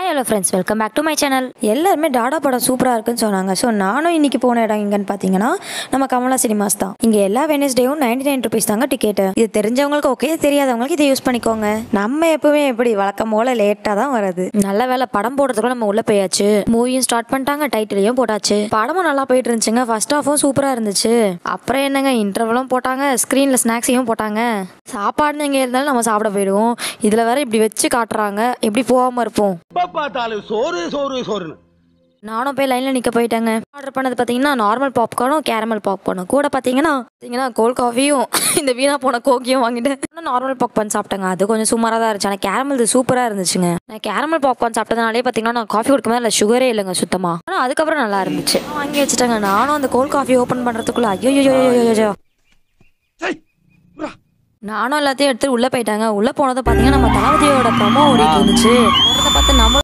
hi hello friends welcome back to my channel எல்லாருமே டாடா படம் சூப்பராக இருக்குன்னு சொன்னாங்க ஸோ நானும் இன்னைக்கு போன இடம் எங்கன்னு பார்த்தீங்கன்னா நம்ம கமலா சினிமாஸ் தான் இங்கே எல்லா வெனஸ்டேவும் நைன்டி நைன் ருபீஸ் தாங்க டிக்கெட்டு இது தெரிஞ்சவங்களுக்கு ஓகே தெரியாதவங்களுக்கு இதை யூஸ் பண்ணிக்கோங்க நம்ம எப்பவுமே எப்படி வழக்கம் போல லேட்டாக தான் வருது நல்ல வேலை படம் போடுறதுக்குள்ள நம்ம உள்ள போயாச்சு மூவியும் ஸ்டார்ட் பண்ணிட்டாங்க டைட்டிலையும் போட்டாச்சு படமும் நல்லா போயிட்டு இருந்துச்சுங்க ஃபர்ஸ்ட் ஹாஃபும் சூப்பரா இருந்துச்சு அப்புறம் என்னங்க இன்டர்வலும் போட்டாங்க ஸ்க்ரீன்ல ஸ்நாக்ஸையும் போட்டாங்க சாப்பாடு எங்க இருந்தாலும் நம்ம சாப்பிட போயிடுவோம் இதுல வேற இப்படி வச்சு காட்டுறாங்க எப்படி போகாம இருப்போம் எப்ப பார்த்தாலும் சோறு சோறு சோறுன்னு நானும் போய் லைன்ல நிக்க போயிட்டேங்க ஆர்டர் பண்ணது பாத்தீங்கன்னா நார்மல் பாப்கார்னும் கேரமல் பாப்கார்னும் கூட பாத்தீங்கன்னா பாத்தீங்கன்னா கோல்ட் காஃபியும் இந்த வீணா போன கோக்கியும் வாங்கிட்டு நார்மல் பாப்கார்ன் சாப்பிட்டேங்க அது கொஞ்சம் சுமாரா தான் இருந்துச்சு ஆனா கேரமல் இது சூப்பரா இருந்துச்சுங்க நான் கேரமல் பாப்கார்ன் சாப்பிட்டதுனாலே பாத்தீங்கன்னா நான் காஃபி குடிக்கும் அதில் சுகரே இல்லைங்க சுத்தமா ஆனா அதுக்கப்புறம் நல்லா இருந்துச்சு வாங்கி வச்சுட்டேங்க நானும் அந்த கோல்ட் காஃபி ஓபன் பண்றதுக்குள்ள ஐயோ ஐயோ ஐயோ ஐயோ நானும் எல்லாத்தையும் எடுத்து உள்ள போயிட்டாங்க உள்ள போனதை பாத்தீங்கன்னா நம்ம தளபதியோட ப்ரமோ ஓடிட்டு இருந்துச்சு போறத பார்த்து நம்ம